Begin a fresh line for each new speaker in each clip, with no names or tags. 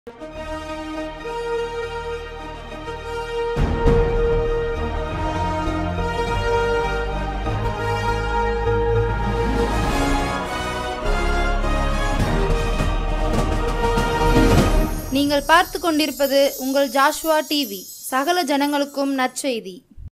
நீங்கள் பார்த்து கொண்டிருப்பது உங்கள் ஜாஷ்வா டிவி சகல ஜனங்களுக்கும் நற்செய்தி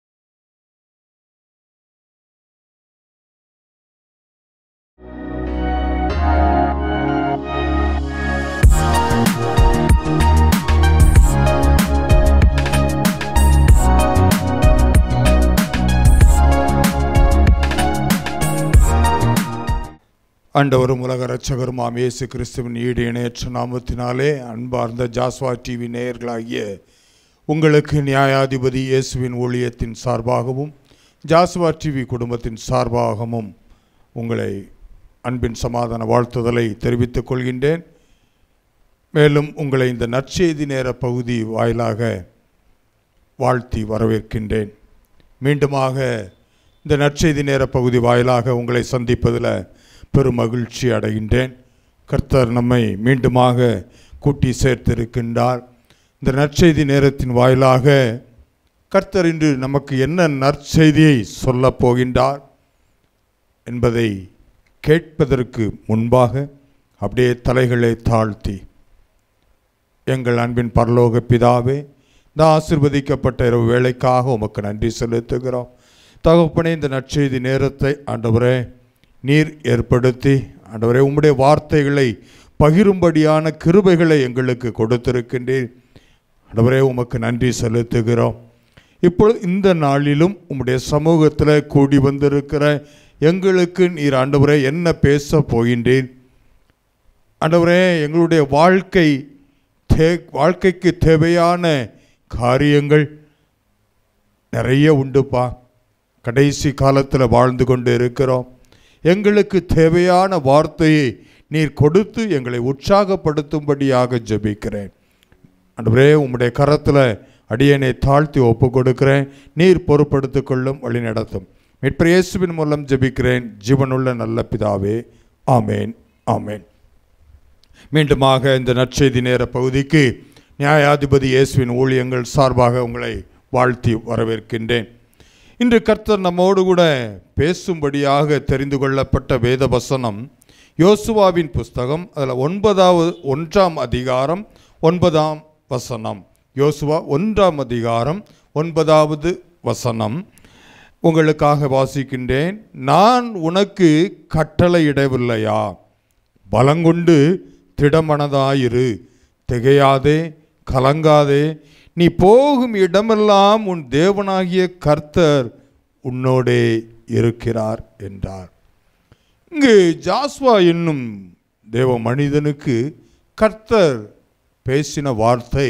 ஆண்டவரும் உலக ரட்சகருமாம் இயேசு கிறிஸ்துவின் ஈடு இணையற்ற நாமத்தினாலே அன்பார்ந்த ஜாஸ்வா டிவி நேயர்களாகிய உங்களுக்கு நியாயாதிபதி இயேசுவின் ஊழியத்தின் சார்பாகவும் ஜாஸ்வா டிவி குடும்பத்தின் சார்பாகவும் உங்களை அன்பின் சமாதான வாழ்த்துதலை தெரிவித்துக் கொள்கின்றேன் மேலும் உங்களை இந்த நற்செய்தி நேர பகுதி வாயிலாக வாழ்த்தி வரவேற்கின்றேன் மீண்டுமாக இந்த நற்செய்தி நேர பகுதி வாயிலாக உங்களை சந்திப்பதில் பெரும் மகிழ்ச்சி அடைகின்றேன் கர்த்தர் நம்மை மீண்டுமாக கூட்டி சேர்த்திருக்கின்றார் இந்த நற்செய்தி நேரத்தின் வாயிலாக கர்த்தர் இன்று நமக்கு என்ன நற்செய்தியை சொல்லப் போகின்றார் என்பதை கேட்பதற்கு முன்பாக அப்படியே தலைகளை தாழ்த்தி எங்கள் அன்பின் பரலோக பிதாவே இந்த ஆசிர்வதிக்கப்பட்ட இரவு வேலைக்காக உமக்கு நன்றி செலுத்துகிறோம் தகப்பனே இந்த நற்செய்தி நேரத்தை ஆண்டவரே நீர் ஏற்படுத்தி ஆண்டவரே உம்முடைய வார்த்தைகளை பகிரும்படியான கிருபைகளை எங்களுக்கு கொடுத்திருக்கின்றீர் ஆண்டவரே உமக்கு நன்றி செலுத்துகிறோம் இப்பொழுது இந்த நாளிலும் உம்முடைய சமூகத்தில் கூடி வந்திருக்கிற எங்களுக்கு நீர் ஆண்டவரே என்ன பேச போகின்றீர் ஆண்டவரே எங்களுடைய வாழ்க்கை தே வாழ்க்கைக்கு தேவையான காரியங்கள் நிறைய உண்டுப்பா கடைசி காலத்தில் வாழ்ந்து கொண்டு இருக்கிறோம் எங்களுக்கு தேவையான வார்த்தையை நீர் கொடுத்து எங்களை உற்சாகப்படுத்தும்படியாக ஜெபிக்கிறேன் ஆண்டவரே உம்முடைய கரத்தில் அடியனை தாழ்த்தி ஒப்பு கொடுக்கிறேன் நீர் பொறுப்படுத்திக் கொள்ளும் வழி நடத்தும் மீட்பர் இயேசுவின் மூலம் ஜெபிக்கிறேன் ஜீவனுள்ள நல்ல பிதாவே ஆமேன் ஆமேன் மீண்டுமாக இந்த நற்செய்தி நேர பகுதிக்கு நியாயாதிபதி இயேசுவின் ஊழியங்கள் சார்பாக உங்களை வாழ்த்தி வரவேற்கின்றேன் இன்று கர்த்தர் நம்மோடு கூட பேசும்படியாக தெரிந்து கொள்ளப்பட்ட வேத வசனம் யோசுவாவின் புஸ்தகம் அதில் ஒன்பதாவது ஒன்றாம் அதிகாரம் ஒன்பதாம் வசனம் யோசுவா ஒன்றாம் அதிகாரம் ஒன்பதாவது வசனம் உங்களுக்காக வாசிக்கின்றேன் நான் உனக்கு கட்டளையிடவில்லையா பலங்கொண்டு திடமனதாயிரு திகையாதே கலங்காதே நீ போகும் இடமெல்லாம் உன் தேவனாகிய கர்த்தர் உன்னோடே இருக்கிறார் என்றார் இங்கு ஜாஸ்வா என்னும் தேவ மனிதனுக்கு கர்த்தர் பேசின வார்த்தை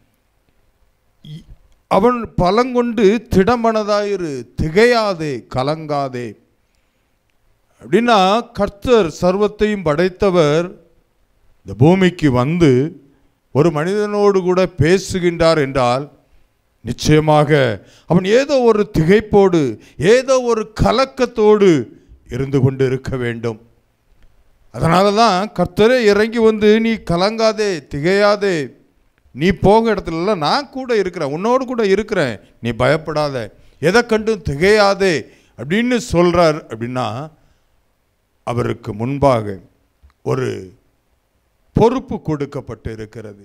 இ- அவன் பலங்கொண்டு திடமனதாயிரு திகையாதே கலங்காதே அப்படின்னா கர்த்தர் சர்வத்தையும் படைத்தவர் இந்த பூமிக்கு வந்து ஒரு மனிதனோடு கூட பேசுகின்றார் என்றால் நிச்சயமாக அவன் ஏதோ ஒரு திகைப்போடு ஏதோ ஒரு கலக்கத்தோடு இருந்து கொண்டு இருக்க வேண்டும் அதனால தான் கர்த்தரே இறங்கி வந்து நீ கலங்காதே திகையாதே நீ போக இடத்துல நான் கூட இருக்கிறேன் உன்னோடு கூட இருக்கிறேன் நீ பயப்படாத எதை கண்டும் திகையாதே அப்படின்னு சொல்றார் அப்படின்னா அவருக்கு முன்பாக ஒரு பொறுப்பு கொடுக்கப்பட்டு இருக்கிறது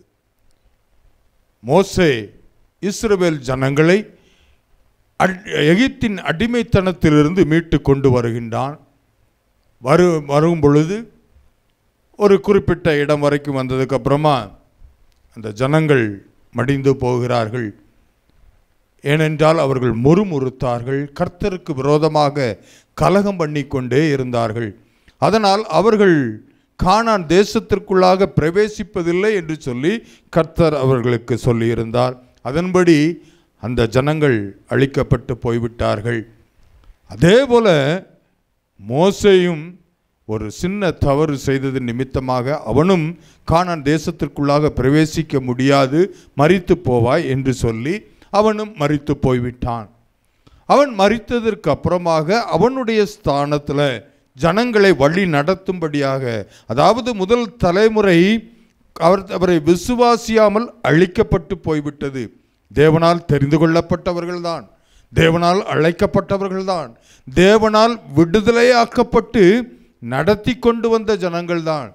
மோசே இஸ்ரவேல் ஜனங்களை அட்- எகிப்தின் அடிமைத்தனத்திலிருந்து மீட்டு கொண்டு வருகின்றான் வரு வரும் பொழுது ஒரு குறிப்பிட்ட இடம் வரைக்கும் வந்ததுக்கு அப்புறமா அந்த ஜனங்கள் மடிந்து போகிறார்கள் ஏனென்றால் அவர்கள் முறுமுறுத்தார்கள் கர்த்தருக்கு விரோதமாக கலகம் பண்ணிக்கொண்டே இருந்தார்கள் அதனால் அவர்கள் கானான் தேசத்திற்குள்ளாக பிரவேசிப்பதில்லை என்று சொல்லி கர்த்தர் அவர்களுக்கு சொல்லியிருந்தார் அதன்படி அந்த ஜனங்கள் அழிக்கப்பட்டு போய்விட்டார்கள் அதே போல மோசேயும் ஒரு சின்ன தவறு செய்தது நிமித்தமாக அவனும் கானான் தேசத்திற்குள்ளாக பிரவேசிக்க முடியாது மரித்து போவாய் என்று சொல்லி அவனும் மரித்து போய்விட்டான் அவன் மரித்ததற்கு அப்புறமாக அவனுடைய ஸ்தானத்தில் ஜனங்களை வழி நடத்தும்படியாக அதாவது முதல் தலைமுறை அவர் அவரை விசுவாசியாமல் அழிக்கப்பட்டு போய்விட்டது தேவனால் தெரிந்து கொள்ளப்பட்டவர்கள்தான் தேவனால் அழைக்கப்பட்டவர்கள்தான் தேவனால் விடுதலையாக்கப்பட்டு நடத்தி கொண்டு வந்த ஜனங்கள்தான்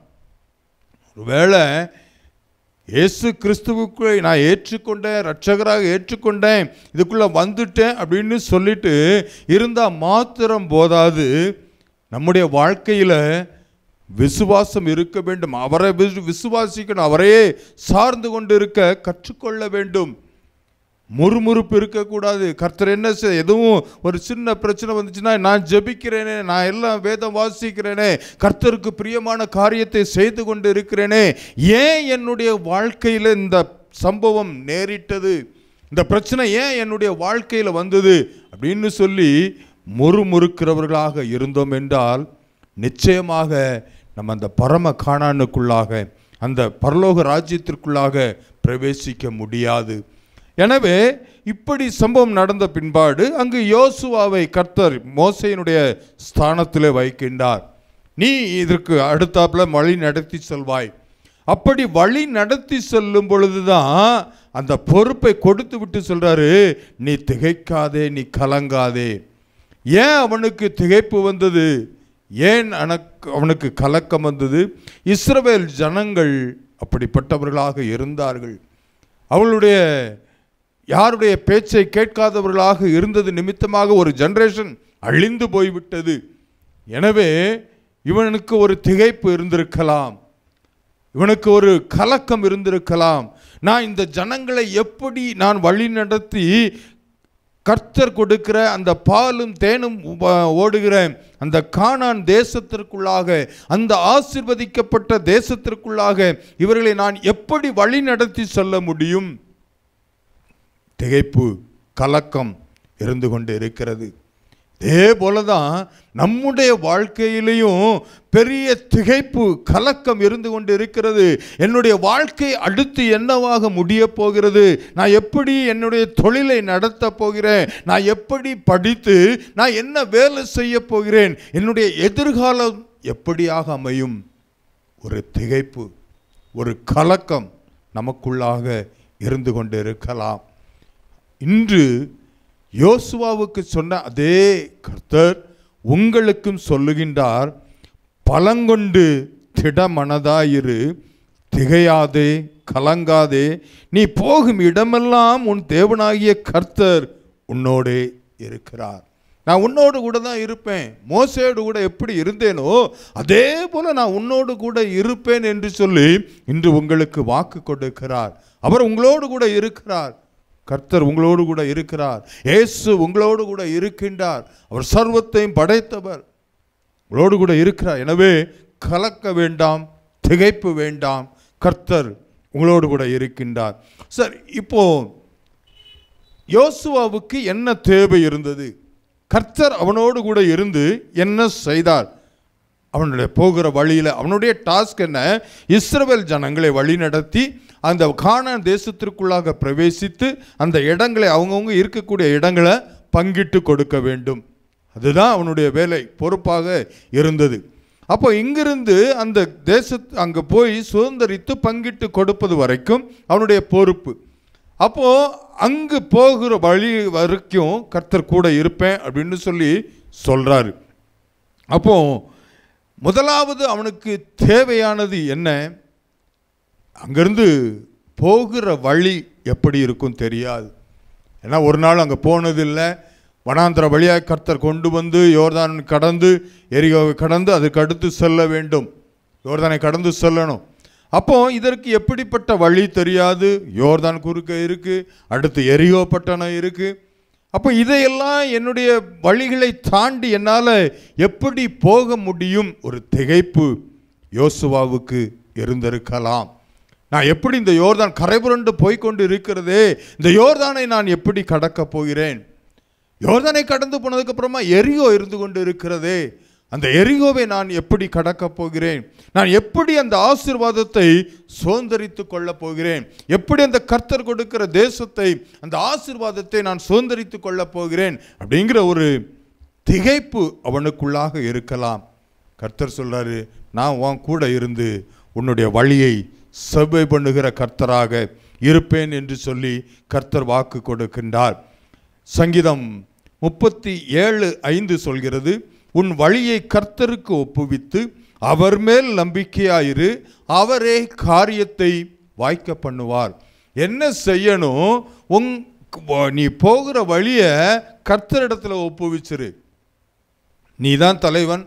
ஒருவேளை இயேசு கிறிஸ்துவுக்குள்ளே நான் ஏற்றுக்கொண்டேன் ரட்சகராக ஏற்றுக்கொண்டேன் இதுக்குள்ளே வந்துட்டேன் அப்படின்னு சொல்லிட்டு இருந்தால் மாத்திரம் போதாது நம்முடைய வாழ்க்கையில் விசுவாசம் இருக்க வேண்டும் அவரை விசு- விசுவாசிக்கணும் அவரையே சார்ந்து கொண்டு இருக்க கற்றுக்கொள்ள வேண்டும் முறுமுறுப்பு இருக்கக்கூடாது கர்த்தர் என்ன செய் எதுவும் ஒரு சின்ன பிரச்சனை வந்துச்சுன்னா நான் ஜெபிக்கிறேனே நான் எல்லாம் வேதம் வாசிக்கிறேனே கர்த்தருக்கு பிரியமான காரியத்தை செய்து கொண்டு இருக்கிறேனே ஏன் என்னுடைய வாழ்க்கையில் இந்த சம்பவம் நேரிட்டது இந்த பிரச்சனை ஏன் என்னுடைய வாழ்க்கையில் வந்தது அப்படின்னு சொல்லி முறுமுறுக்கிறவர்களாக இருந்தோம் என்றால் நிச்சயமாக நம்ம அந்த பரம காணானுக்குள்ளாக அந்த பரலோக ராஜ்யத்திற்குள்ளாக பிரவேசிக்க முடியாது எனவே இப்படி சம்பவம் நடந்த பின்பாடு அங்கு யோசுவாவை கர்த்தர் மோசையினுடைய ஸ்தானத்திலே வைக்கின்றார் நீ இதற்கு அடுத்தாப்புல வழி நடத்தி செல்வாய் அப்படி வழி நடத்தி செல்லும் பொழுதுதான் அந்த பொறுப்பை கொடுத்து விட்டு சொல்றாரு நீ திகைக்காதே நீ கலங்காதே ஏன் அவனுக்கு திகைப்பு வந்தது ஏன் அனக்கு அவனுக்கு கலக்கம் வந்தது இஸ்ரவேல் ஜனங்கள் அப்படிப்பட்டவர்களாக இருந்தார்கள் அவளுடைய யாருடைய பேச்சை கேட்காதவர்களாக இருந்தது நிமித்தமாக ஒரு ஜெனரேஷன் அழிந்து போய்விட்டது எனவே இவனுக்கு ஒரு திகைப்பு இருந்திருக்கலாம் இவனுக்கு ஒரு கலக்கம் இருந்திருக்கலாம் நான் இந்த ஜனங்களை எப்படி நான் வழி நடத்தி கர்த்தர் கொடுக்கிற அந்த பாலும் தேனும் உப- ஓடுகிற அந்த கானான் தேசத்திற்குள்ளாக அந்த ஆசிர்வதிக்கப்பட்ட தேசத்திற்குள்ளாக இவர்களை நான் எப்படி வழி நடத்தி செல்ல முடியும் திகைப்பு கலக்கம் இருந்து கொண்டு இருக்கிறது இதே போல தான் நம்முடைய வாழ்க்கையிலையும் பெரிய திகைப்பு கலக்கம் இருந்து கொண்டு இருக்கிறது என்னுடைய வாழ்க்கை அடுத்து என்னவாக முடிய போகிறது நான் எப்படி என்னுடைய தொழிலை நடத்த போகிறேன் நான் எப்படி படித்து நான் என்ன வேலை செய்ய போகிறேன் என்னுடைய எதிர்காலம் எப்படியாக அமையும் ஒரு திகைப்பு ஒரு கலக்கம் நமக்குள்ளாக இருந்து கொண்டு இருக்கலாம் இன்று யோசுவாவுக்கு சொன்ன அதே கர்த்தர் உங்களுக்கும் சொல்லுகின்றார் பலங்கொண்டு திடமனதாயிரு திகையாதே கலங்காதே நீ போகும் இடமெல்லாம் உன் தேவனாகிய கர்த்தர் உன்னோடே இருக்கிறார் நான் உன்னோடு கூட தான் இருப்பேன் மோசையோடு கூட எப்படி இருந்தேனோ அதே போல நான் உன்னோடு கூட இருப்பேன் என்று சொல்லி இன்று உங்களுக்கு வாக்கு கொடுக்கிறார் அவர் உங்களோடு கூட இருக்கிறார் கர்த்தர் உங்களோடு கூட இருக்கிறார் இயேசு உங்களோடு கூட இருக்கின்றார் அவர் சர்வத்தையும் படைத்தவர் உங்களோடு கூட இருக்கிறார் எனவே கலக்க வேண்டாம் திகைப்பு வேண்டாம் கர்த்தர் உங்களோடு கூட இருக்கின்றார் சரி இப்போ யோசுவாவுக்கு என்ன தேவை இருந்தது கர்த்தர் அவனோடு கூட இருந்து என்ன செய்தார் அவனுடைய போகிற வழியில் அவனுடைய டாஸ்க் என்ன இஸ்ரவேல் ஜனங்களை வழி நடத்தி அந்த கானான் தேசத்திற்குள்ளாக பிரவேசித்து அந்த இடங்களை அவங்கவுங்க இருக்கக்கூடிய இடங்களை பங்கிட்டு கொடுக்க வேண்டும் அதுதான் அவனுடைய வேலை பொறுப்பாக இருந்தது அப்போ இங்கிருந்து அந்த தேச அங்கே போய் சுதந்திரித்து பங்கிட்டு கொடுப்பது வரைக்கும் அவனுடைய பொறுப்பு அப்போ அங்கு போகிற வழி வரைக்கும் கர்த்தர் கூட இருப்பேன் அப்படின்னு சொல்லி சொல்றாரு அப்போ முதலாவது அவனுக்கு தேவையானது என்ன அங்கிருந்து போகிற வழி எப்படி இருக்கும் தெரியாது ஏன்னா ஒரு நாள் அங்கே போனதில்லை வனாந்திர வழியாக கர்த்தர் கொண்டு வந்து யோர்தான் கடந்து எரியோவை கடந்து அதுக்கு அடுத்து செல்ல வேண்டும் யோர்தானை கடந்து செல்லணும் அப்போ இதற்கு எப்படிப்பட்ட வழி தெரியாது யோர்தான் குறுக்க இருக்கு அடுத்து எரியோ பட்டணம் இருக்கு அப்போ இதையெல்லாம் என்னுடைய வழிகளை தாண்டி என்னால் எப்படி போக முடியும் ஒரு திகைப்பு யோசுவாவுக்கு இருந்திருக்கலாம் நான் எப்படி இந்த யோர்தான் கரைபுரண்டு போய்க்கொண்டு இருக்கிறதே இந்த யோர்தானை நான் எப்படி கடக்கப் போகிறேன் யோர்தானை கடந்து போனதுக்கு அப்புறமா எரியோ இருந்து கொண்டு இருக்கிறதே அந்த எரிகோவை நான் எப்படி கடக்கப் போகிறேன் நான் எப்படி அந்த ஆசீர்வாதத்தை சுதந்திரித்து கொள்ளப் போகிறேன் எப்படி அந்த கர்த்தர் கொடுக்கிற தேசத்தை அந்த ஆசீர்வாதத்தை நான் சுதந்திரித்து கொள்ளப் போகிறேன் அப்படிங்கிற ஒரு திகைப்பு அவனுக்குள்ளாக இருக்கலாம் கர்த்தர் சொல்றாரு நான் உன் கூட இருந்து உன்னுடைய வழியை செவ்வை பண்ணுகிற கர்த்தராக இருப்பேன் என்று சொல்லி கர்த்தர் வாக்கு கொடுக்கின்றார் சங்கீதம் முப்பத்தி ஏழு ஐந்து சொல்கிறது உன் வழியை கர்த்தருக்கு ஒப்புவித்து அவர் மேல் நம்பிக்கையாயிரு அவரே காரியத்தை வாய்க்க பண்ணுவார் என்ன செய்யணும் உங் நீ போகிற வழியை கர்த்தரிடத்துல ஒப்புவிச்சிரு நீ தான் தலைவன்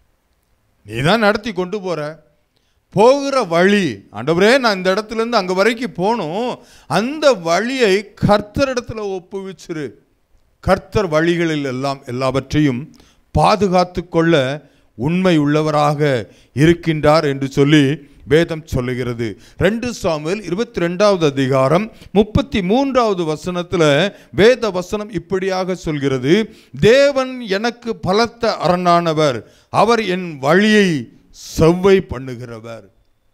நீ தான் நடத்தி கொண்டு போற போகிற வழி ஆண்டவரே நான் இந்த இடத்துல இருந்து அங்க வரைக்கும் போகணும் அந்த வழியை கர்த்தரிடத்துல ஒப்புவிச்சிரு கர்த்தர் வழிகளில் எல்லாம் எல்லாவற்றையும் பாதுகாத்து கொள்ள உண்மை உள்ளவராக இருக்கின்றார் என்று சொல்லி வேதம் சொல்லுகிறது ரெண்டு சாமுவேல் இருபத்தி ரெண்டாவது அதிகாரம் முப்பத்தி மூன்றாவது வசனத்தில் வேத வசனம் இப்படியாக சொல்கிறது தேவன் எனக்கு பலத்த அரணானவர் அவர் என் வழியை செவ்வை பண்ணுகிறவர்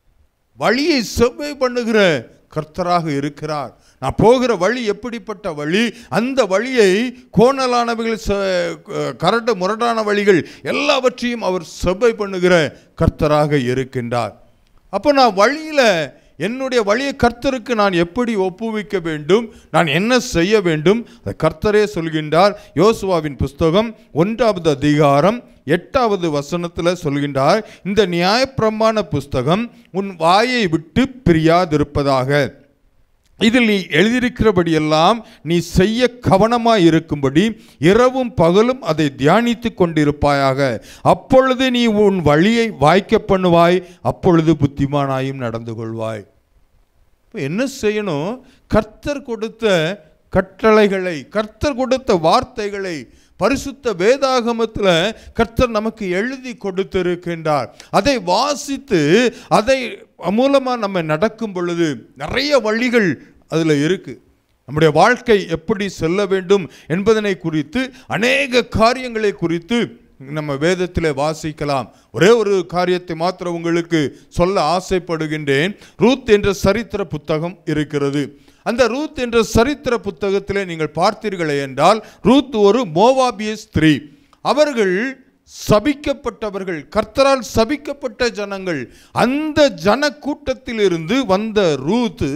வழியை செவ்வை பண்ணுகிற கர்த்தராக இருக்கிறார் நான் போகிற வழி எப்படிப்பட்ட வழி அந்த வழியை கோணலானவைகள் ச- கரடு முரடான வழிகள் எல்லாவற்றையும் அவர் செவ்வை பண்ணுகிற கர்த்தராக இருக்கின்றார் அப்போ நான் வழியில் என்னுடைய வழியை கர்த்தருக்கு நான் எப்படி ஒப்புவிக்க வேண்டும் நான் என்ன செய்ய வேண்டும் அதை கர்த்தரே சொல்கின்றார் யோசுவாவின் புஸ்தகம் ஒன்றாவது அதிகாரம் எட்டாவது வசனத்தில் சொல்கின்றார் இந்த நியாயப்பிரமாண புஸ்தகம் உன் வாயை விட்டு பிரியாதிருப்பதாக இதில் நீ எழுதியிருக்கிறபடியெல்லாம் நீ செய்ய கவனமாய் இருக்கும்படி இரவும் பகலும் அதை தியானித்து கொண்டிருப்பாயாக அப்பொழுது நீ உன் வழியை வாய்க்க பண்ணுவாய் அப்பொழுது புத்திமானாயும் நடந்து கொள்வாய் இப்போ என்ன செய்யணும் கர்த்தர் கொடுத்த கட்டளைகளை கர்த்தர் கொடுத்த வார்த்தைகளை பரிசுத்த வேதாகமத்தில் கர்த்தர் நமக்கு எழுதி கொடுத்திருக்கின்றார் அதை வாசித்து அதை மூலமாக நம்ம நடக்கும் பொழுது நிறைய வழிகள் அதில் இருக்கு நம்முடைய வாழ்க்கை எப்படி செல்ல வேண்டும் என்பதனை குறித்து அநேக காரியங்களை குறித்து நம்ம வேதத்தில் வாசிக்கலாம் ஒரே ஒரு காரியத்தை மாத்திரம் உங்களுக்கு சொல்ல ஆசைப்படுகின்றேன் ரூத் என்ற சரித்திர புத்தகம் இருக்கிறது அந்த ரூத் என்ற சரித்திர புத்தகத்திலே நீங்கள் பார்த்தீர்களே என்றால் ரூத் ஒரு மோவாபிய ஸ்திரீ அவர்கள் சபிக்கப்பட்டவர்கள் கர்த்தரால் சபிக்கப்பட்ட ஜனங்கள் அந்த ஜன கூட்டத்திலிருந்து வந்த ரூத்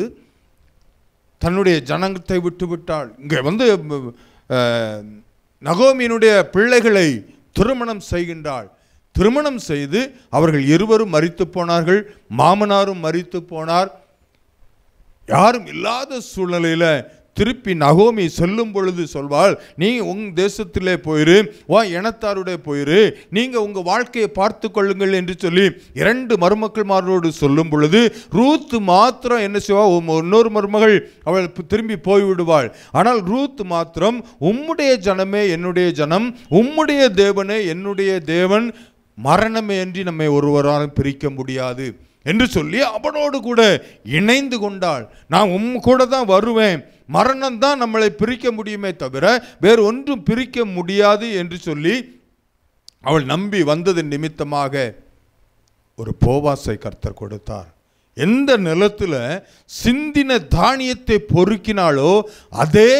தன்னுடைய ஜனங்கத்தை விட்டு விட்டாள் இங்கே வந்து அஹ், நகோமியினுடைய பிள்ளைகளை திருமணம் செய்கின்றாள் திருமணம் செய்து அவர்கள் இருவரும் மரித்து போனார்கள் மாமனாரும் மரித்து போனார் யாரும் இல்லாத சூழ்நிலையில திருப்பி நகோமி செல்லும் பொழுது சொல்வாள் நீ உங் தேசத்திலே போயிரு உன் இனத்தாருடைய போயிரு நீங்க உங்க வாழ்க்கையை பார்த்து கொள்ளுங்கள் என்று சொல்லி இரண்டு மருமக்கள்மாரோடு சொல்லும் பொழுது ரூத் மாத்திரம் என்ன செய்வா உம் இன்னொரு மருமகள் அவள் பு- திரும்பி போய்விடுவாள் ஆனால் ரூத் மாத்திரம் உம்முடைய ஜனமே என்னுடைய ஜனம் உம்முடைய தேவனே என்னுடைய தேவன் மரணமே அன்றி நம்மை ஒருவராலும் பிரிக்க முடியாது என்று சொல்லி அவனோடு கூட இணைந்து கொண்டாள் நான் உம் கூட தான் வருவேன் மரணம் தான் நம்மளை பிரிக்க முடியுமே தவிர வேறு ஒன்றும் பிரிக்க முடியாது என்று சொல்லி அவள் நம்பி வந்ததன் நிமித்தமாக ஒரு போவாசை கர்த்தர் கொடுத்தார் எந்த நிலத்துல சிந்தின தானியத்தை பொறுக்கினாளோ அதே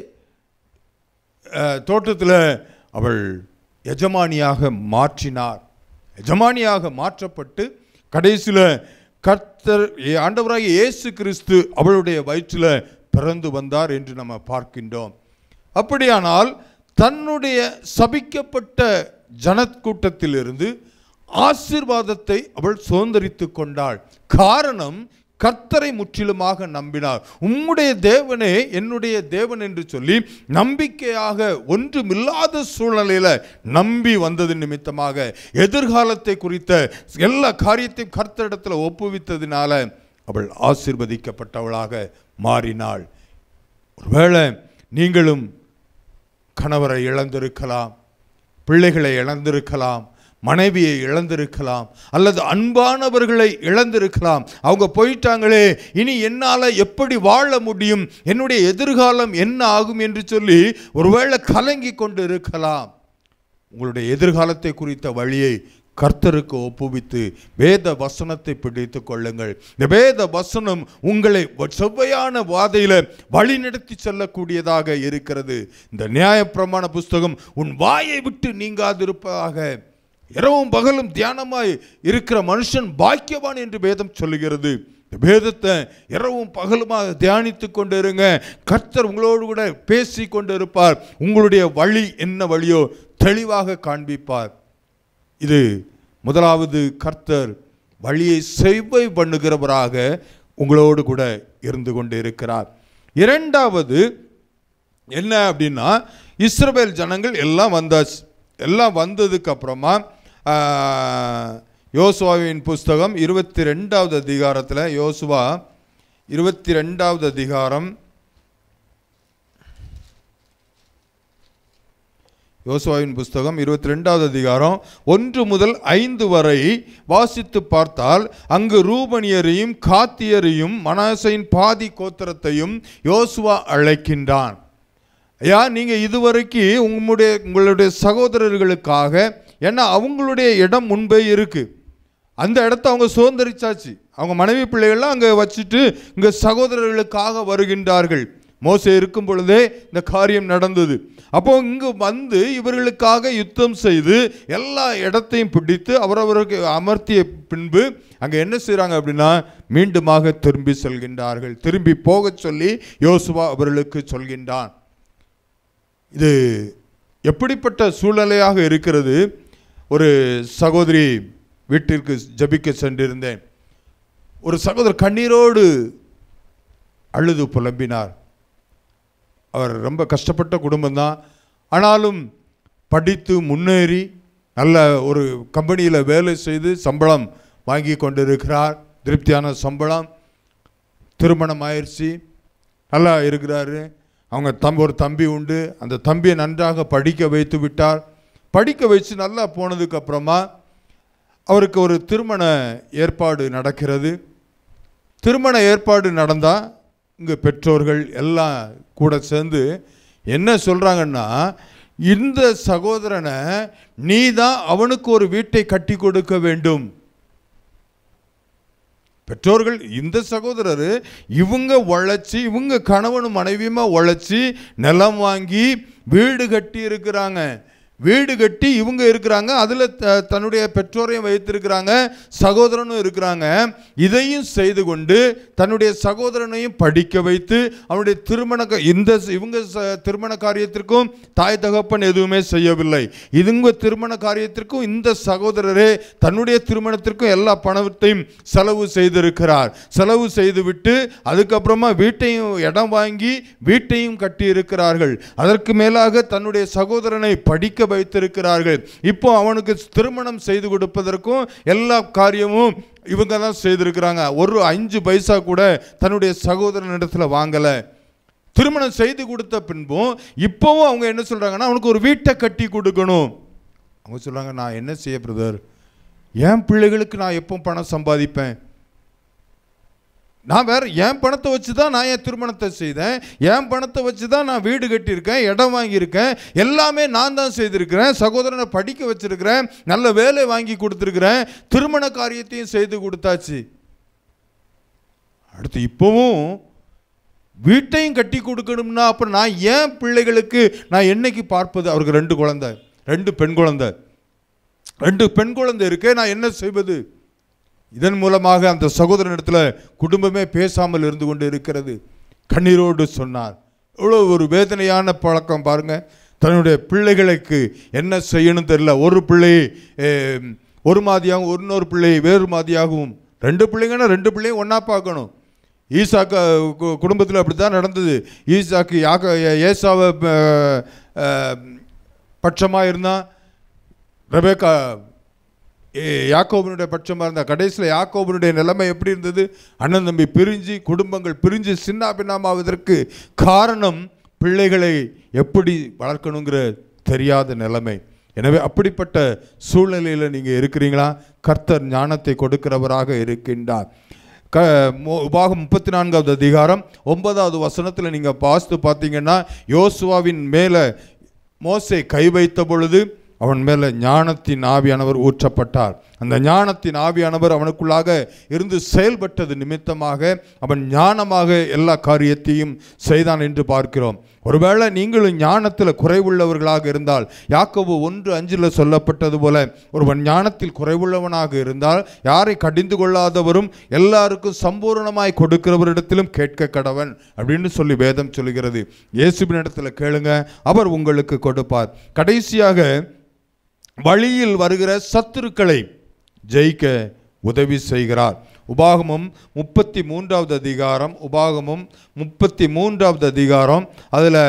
அஹ், தோட்டத்தில் அவள் எஜமானியாக மாற்றினார் எஜமானியாக மாற்றப்பட்டு கடைசியில் கர்த்தர் ஏ- ஆண்டவராகிய இயேசு கிறிஸ்து அவளுடைய வயிற்றில் பிறந்து வந்தார் என்று நம்ம பார்க்கின்றோம் அப்படியானால் தன்னுடைய சபிக்கப்பட்ட ஜனக்கூட்டத்திலிருந்து ஆசீர்வாதத்தை அவள் சுதந்திரித்து கொண்டாள் காரணம் கர்த்தரை முற்றிலுமாக நம்பினார் உம்முடைய தேவனே என்னுடைய தேவன் என்று சொல்லி நம்பிக்கையாக ஒன்றுமில்லாத சூழ்நிலையில நம்பி வந்தது நிமித்தமாக எதிர்காலத்தை குறித்த எல்லா காரியத்தையும் கர்த்தரிடத்தில் ஒப்புவித்ததினால அவள் ஆசீர்வதிக்கப்பட்டவளாக மாறினாள் ஒருவேளை நீங்களும் கணவரை இழந்திருக்கலாம் பிள்ளைகளை இழந்திருக்கலாம் மனைவியை இழந்திருக்கலாம் அல்லது அன்பானவர்களை இழந்திருக்கலாம் அவங்க போயிட்டாங்களே இனி என்னால் எப்படி வாழ முடியும் என்னுடைய எதிர்காலம் என்ன ஆகும் என்று சொல்லி ஒருவேளை கலங்கி கொண்டு இருக்கலாம் உங்களுடைய எதிர்காலத்தை குறித்த வழியை கர்த்தருக்கு ஒப்புவித்து வேத வசனத்தை பிடித்து கொள்ளுங்கள் இந்த வேத வசனம் உங்களை வ- செவ்வையான வாதையில வழிநடத்தி செல்லக்கூடியதாக இருக்கிறது இந்த நியாயப்பிரமாண புஸ்தகம் உன் வாயை விட்டு நீங்காதிருப்பதாக இரவும் பகலும் தியானமாய் இருக்கிற மனுஷன் பாக்கியவான் என்று வேதம் சொல்லுகிறது இந்த வேதத்தை இரவும் பகலுமாக தியானித்து கொண்டு இருங்க கர்த்தர் உங்களோடு கூட பேசி கொண்டு இருப்பார் உங்களுடைய வழி என்ன வழியோ தெளிவாக காண்பிப்பார் இது முதலாவது கர்த்தர் வழியை செவ்வை பண்ணுகிறவராக உங்களோடு கூட இருந்து கொண்டு இருக்கிறார் இரண்டாவது என்ன அப்படின்னா இஸ்ரவேல் ஜனங்கள் எல்லாம் வந்தாச்சு எல்லாம் வந்ததுக்கு அப்புறமா ஆஹ், யோசுவாவின் புஸ்தகம் இருபத்தி ரெண்டாவது அதிகாரத்தில் யோசுவா இருபத்தி ரெண்டாவது அதிகாரம் யோசுவாவின் புஸ்தகம் இருபத்தி ரெண்டாவது அதிகாரம் ஒன்று முதல் ஐந்து வரை வாசித்து பார்த்தால் அங்கு ரூபனியரையும் காத்தியரையும் மனாசையின் பாதி கோத்திரத்தையும் யோசுவா அழைக்கின்றான் ஐயா நீங்கள் இதுவரைக்கும் உங்களுடைய உங்களுடைய சகோதரர்களுக்காக ஏன்னா அவங்களுடைய இடம் முன்பே இருக்கு அந்த இடத்த அவங்க சுதந்திரிச்சாச்சு அவங்க மனைவி பிள்ளைகள்லாம் அங்கே வச்சுட்டு இங்கே சகோதரர்களுக்காக வருகின்றார்கள் மோசே இருக்கும் பொழுதே இந்த காரியம் நடந்தது அப்போ இங்கு வந்து இவர்களுக்காக யுத்தம் செய்து எல்லா இடத்தையும் பிடித்து அவரவருக்கு அமர்த்திய பின்பு அங்கே என்ன செய்கிறாங்க அப்படின்னா மீண்டுமாக திரும்பி செல்கின்றார்கள் திரும்பி போகச் சொல்லி யோசுவா அவர்களுக்கு சொல்கின்றான் இது எப்படிப்பட்ட சூழ்நிலையாக இருக்கிறது ஒரு சகோதரி வீட்டிற்கு ஜபிக்க சென்றிருந்தேன் ஒரு சகோதரர் கண்ணீரோடு அழுது புலம்பினார் அவர் ரொம்ப கஷ்டப்பட்ட குடும்பம்தான் ஆனாலும் படித்து முன்னேறி நல்ல ஒரு கம்பெனியில் வேலை செய்து சம்பளம் வாங்கி கொண்டிருக்கிறார் திருப்தியான சம்பளம் திருமணம் ஆயிடுச்சு நல்லா இருக்கிறாரு அவங்க தம்பி ஒரு தம்பி உண்டு அந்த தம்பியை நன்றாக படிக்க வைத்து விட்டார் படிக்க வச்சு நல்லா போனதுக்கு அப்புறமா அவருக்கு ஒரு திருமண ஏற்பாடு நடக்கிறது திருமண ஏற்பாடு நடந்தால் இங்கே பெற்றோர்கள் எல்லாம் கூட சேர்ந்து என்ன சொல்கிறாங்கன்னா இந்த சகோதரனை நீ தான் அவனுக்கு ஒரு வீட்டை கட்டி கொடுக்க வேண்டும் பெற்றோர்கள் இந்த சகோதரர் இவங்க உழைச்சி இவங்க கணவனும் மனைவியுமா உழைச்சி நிலம் வாங்கி வீடு கட்டி இருக்கிறாங்க வீடு கட்டி இவங்க இருக்கிறாங்க அதில் த தன்னுடைய பெற்றோரையும் வைத்திருக்கிறாங்க சகோதரனும் இருக்கிறாங்க இதையும் செய்து கொண்டு தன்னுடைய சகோதரனையும் படிக்க வைத்து அவனுடைய திருமண க- இந்த ச- இவங்க ச- திருமண காரியத்திற்கும் தாய் தகப்பன் எதுவுமே செய்யவில்லை இதுங்க திருமண காரியத்திற்கும் இந்த சகோதரரே தன்னுடைய திருமணத்திற்கும் எல்லா பணத்தையும் செலவு செய்திருக்கிறார் செலவு செய்துவிட்டு அதுக்கப்புறமா வீட்டையும் இடம் வாங்கி வீட்டையும் கட்டி இருக்கிறார்கள் அதற்கு மேலாக தன்னுடைய சகோதரனை படிக்க வைத்திருக்கிறார்கள் இப்போ அவனுக்கு திருமணம் செய்து கொடுப்பதற்கும் எல்லா காரியமும் இவங்க தான் செய்திருக்கிறாங்க ஒரு அஞ்சு பைசா கூட தன்னுடைய சகோதரனிடத்தில் வாங்கலை திருமணம் செய்து கொடுத்த பின்பும் இப்போவும் அவங்க என்ன சொல்கிறாங்கன்னா அவனுக்கு ஒரு வீட்டை கட்டி கொடுக்கணும் அவங்க சொல்கிறாங்க நான் என்ன செய்ய பிரதர் என் பிள்ளைகளுக்கு நான் எப்போ பணம் சம்பாதிப்பேன் நான் வேற என் பணத்தை வச்சு தான் நான் என் திருமணத்தை செய்தேன் என் பணத்தை வச்சு தான் நான் வீடு கட்டியிருக்கேன் இடம் வாங்கியிருக்கேன் எல்லாமே நான் தான் செய்திருக்கிறேன் சகோதரனை படிக்க வச்சிருக்கிறேன் நல்ல வேலை வாங்கி கொடுத்துருக்கிறேன் திருமண காரியத்தையும் செய்து கொடுத்தாச்சு அடுத்து இப்போவும் வீட்டையும் கட்டி கொடுக்கணும்னா அப்புறம் நான் ஏன் பிள்ளைகளுக்கு நான் என்னைக்கு பார்ப்பது அவருக்கு ரெண்டு குழந்தை ரெண்டு பெண் குழந்தை ரெண்டு பெண் குழந்தை இருக்கு நான் என்ன செய்வது இதன் மூலமாக அந்த சகோதரனிடத்தில் குடும்பமே பேசாமல் இருந்து கொண்டு இருக்கிறது கண்ணீரோடு சொன்னார் இவ்வளோ ஒரு வேதனையான பழக்கம் பாருங்க தன்னுடைய பிள்ளைகளுக்கு என்ன செய்யணும் தெரியல ஒரு பிள்ளையை eh, ஒரு மாதியாகவும் இன்னொரு பிள்ளையை வேறு மாதியாகவும் ரெண்டு பிள்ளைங்கன்னா ரெண்டு பிள்ளையும் ஒன்றா பார்க்கணும் ஈசாக்கு குடும்பத்தில் அப்படி தான் நடந்தது ஈசாக்கு யாக்க ஏசாவை பட்சமாக இருந்தால் ரெபேக்கா ஏ- யாக்கோபனுடைய பட்சமாக இருந்த கடைசியில் யாக்கோபனுடைய நிலைமை எப்படி இருந்தது அண்ணன் தம்பி பிரிஞ்சு குடும்பங்கள் பிரிஞ்சு சின்ன பின்னமாவதற்கு காரணம் பிள்ளைகளை எப்படி வளர்க்கணுங்கிற தெரியாத நிலைமை எனவே அப்படிப்பட்ட சூழ்நிலையில் நீங்கள் இருக்கிறீங்களா கர்த்தர் ஞானத்தை கொடுக்கிறவராக இருக்கின்றார் க மோ- உபாகம் முப்பத்தி நான்காவது அதிகாரம் ஒன்பதாவது வசனத்தில் நீங்கள் வாசித்து பார்த்தீங்கன்னா யோசுவாவின் மேலே மோசே கை வைத்த பொழுது அவன் மேலே ஞானத்தின் ஆவியானவர் ஊற்றப்பட்டார் அந்த ஞானத்தின் ஆவியானவர் அவனுக்குள்ளாக இருந்து செயல்பட்டது நிமித்தமாக அவன் ஞானமாக எல்லா காரியத்தையும் செய்தான் என்று பார்க்கிறோம் ஒருவேளை நீங்களும் ஞானத்தில் குறைவுள்ளவர்களாக இருந்தால் யாக்கோபு ஒன்று அஞ்சில் சொல்லப்பட்டது போல ஒருவன் ஞானத்தில் குறைவுள்ளவனாக இருந்தால் யாரை கடிந்து கொள்ளாதவரும் எல்லாருக்கும் சம்பூர்ணமாய் கொடுக்கிறவரிடத்திலும் கேட்க கடவன் அப்படின்னு சொல்லி வேதம் சொல்லுகிறது இயேசுவின் இடத்துல கேளுங்க அவர் உங்களுக்கு கொடுப்பார் கடைசியாக வழியில் வருகிற சத்துருக்களை ஜெயிக்க உதவி செய்கிறார் உபாகமம் முப்பத்தி மூன்றாவது அதிகாரம் உபாகமம் முப்பத்தி மூன்றாவது அதிகாரம் அதில்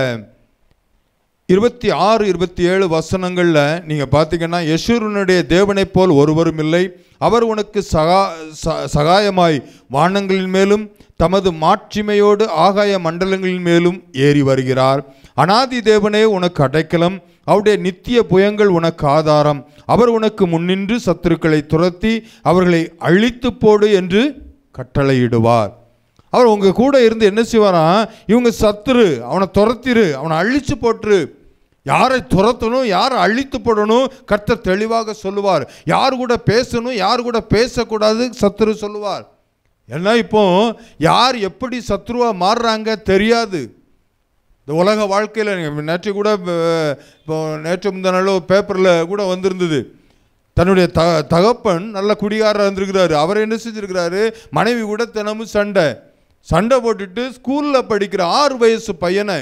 இருபத்தி ஆறு இருபத்தி ஏழு வசனங்களில் நீங்கள் பார்த்தீங்கன்னா யசூரனுடைய தேவனைப் போல் ஒருவரும் இல்லை அவர் உனக்கு சகா ச- சகாயமாய் வானங்களின் மேலும் தமது மாட்சிமையோடு ஆகாய மண்டலங்களின் மேலும் ஏறி வருகிறார் அனாதி தேவனே உனக்கு அடைக்கலம் அவருடைய நித்திய புயங்கள் உனக்கு ஆதாரம் அவர் உனக்கு முன்னின்று சத்துருக்களை துரத்தி அவர்களை அழித்து போடு என்று கட்டளையிடுவார் அவர் உங்க கூட இருந்து என்ன செய்வாராம் இவங்க சத்துரு அவனை துரத்திரு அவனை அழிச்சு போட்டுரு யாரை துரத்தணும் யாரை அழித்து போடணும் கர்த்தர் தெளிவாக சொல்லுவார் யார் கூட பேசணும் யார் கூட பேசக்கூடாது சத்துரு சொல்லுவார் ஏன்னா இப்போ யார் எப்படி சத்ருவா மாறுறாங்க தெரியாது இந்த உலக வாழ்க்கையில் நீங்கள் நேற்று கூட அஹ், இப்போ நேற்று முந்தின நாள் பேப்பரில் கூட வந்திருந்தது தன்னுடைய த தகப்பன் நல்ல குடிகாரர் இருந்திருக்கிறாரு அவர் என்ன செஞ்சிருக்கிறாரு மனைவி கூட தினமும் சண்டை சண்டை போட்டுட்டு ஸ்கூலில் படிக்கிற ஆறு வயசு பையனை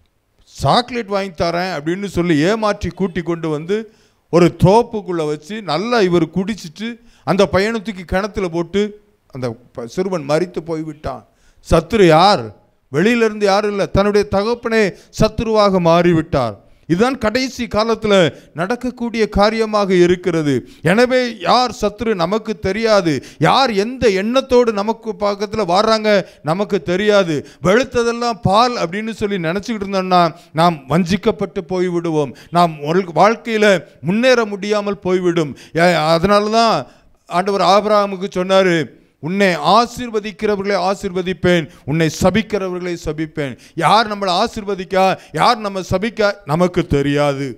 சாக்லேட் வாங்கி தரேன் அப்படின்னு சொல்லி ஏமாற்றி கூட்டி கொண்டு வந்து ஒரு தோப்புக்குள்ளே வச்சு நல்லா இவர் குடிச்சிட்டு அந்த பையனை தூக்கி கிணத்துல போட்டு அந்த ப- சிறுவன் மரித்து போய்விட்டான் சத்துரு யார் வெளியிலிருந்து யாரும் இல்லை தன்னுடைய தகப்பனே சத்துருவாக மாறிவிட்டார் இதுதான் கடைசி காலத்தில் நடக்கக்கூடிய காரியமாக இருக்கிறது எனவே யார் சத்துரு நமக்கு தெரியாது யார் எந்த எண்ணத்தோடு நமக்கு பக்கத்தில் வர்றாங்க நமக்கு தெரியாது வெளுத்ததெல்லாம் பால் அப்படின்னு சொல்லி நினச்சிக்கிட்டு இருந்தோம்னா நாம் வஞ்சிக்கப்பட்டு போய்விடுவோம் நாம் வாழ்க்கையில் முன்னேற முடியாமல் போய்விடும் அதனால தான் ஆண்டவர் ஆபிரகாமுக்கு சொன்னார் உன்னை ஆசீர்வதிக்கிறவர்களை ஆசீர்வதிப்பேன் உன்னை சபிக்கிறவர்களை சபிப்பேன் யார் நம்மளை ஆசீர்வதிக்கா யார் நம்ம சபிக்க நமக்கு தெரியாது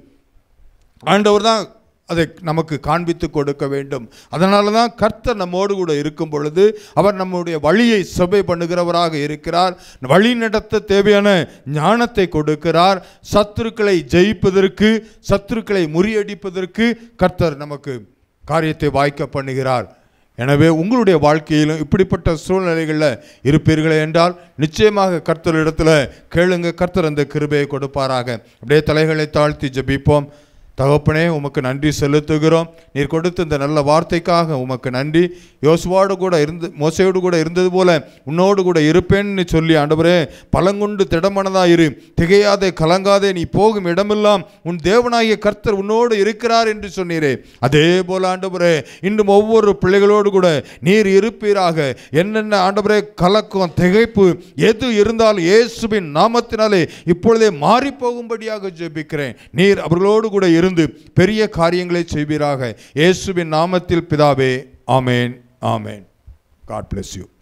ஆண்டவர் தான் அதை நமக்கு காண்பித்து கொடுக்க வேண்டும் அதனால தான் கர்த்தர் நம்மோடு கூட இருக்கும் பொழுது அவர் நம்முடைய வழியை சபை பண்ணுகிறவராக இருக்கிறார் வழி நடத்த தேவையான ஞானத்தை கொடுக்கிறார் சத்துருக்களை ஜெயிப்பதற்கு சத்துருக்களை முறியடிப்பதற்கு கர்த்தர் நமக்கு காரியத்தை வாய்க்க பண்ணுகிறார் எனவே உங்களுடைய வாழ்க்கையிலும் இப்படிப்பட்ட சூழ்நிலைகளில் இருப்பீர்களே என்றால் நிச்சயமாக கர்த்தரிடத்தில் கேளுங்க கர்த்தர் அந்த கிருபையை கொடுப்பாராக அப்படியே தலைகளை தாழ்த்தி ஜெபிப்போம் தகப்பனே உமக்கு நன்றி செலுத்துகிறோம் நீர் கொடுத்த இந்த நல்ல வார்த்தைக்காக உமக்கு நன்றி யோசுவாடு கூட இருந்து மோசையோடு கூட இருந்தது போல உன்னோடு கூட இருப்பேன்னு சொல்லி ஆண்டவரே பழங்குண்டு திடமனதா இரு திகையாதே கலங்காதே நீ போகும் இடமெல்லாம் உன் தேவனாகிய கர்த்தர் உன்னோடு இருக்கிறார் என்று சொன்னீரே அதே போல ஆண்டவரே இன்னும் ஒவ்வொரு பிள்ளைகளோடு கூட நீர் இருப்பீராக என்னென்ன ஆண்டவரே கலக்கம் திகைப்பு எது இருந்தாலும் இயேசுவின் நாமத்தினாலே இப்பொழுதே மாறி போகும்படியாக ஜெபிக்கிறேன் நீர் அவர்களோடு கூட இருந்து பெரிய காரியங்களை செய்வீராக இயேசுவின் நாமத்தில் பிதாவே ஆமேன் ஆமேன் காட் bless யூ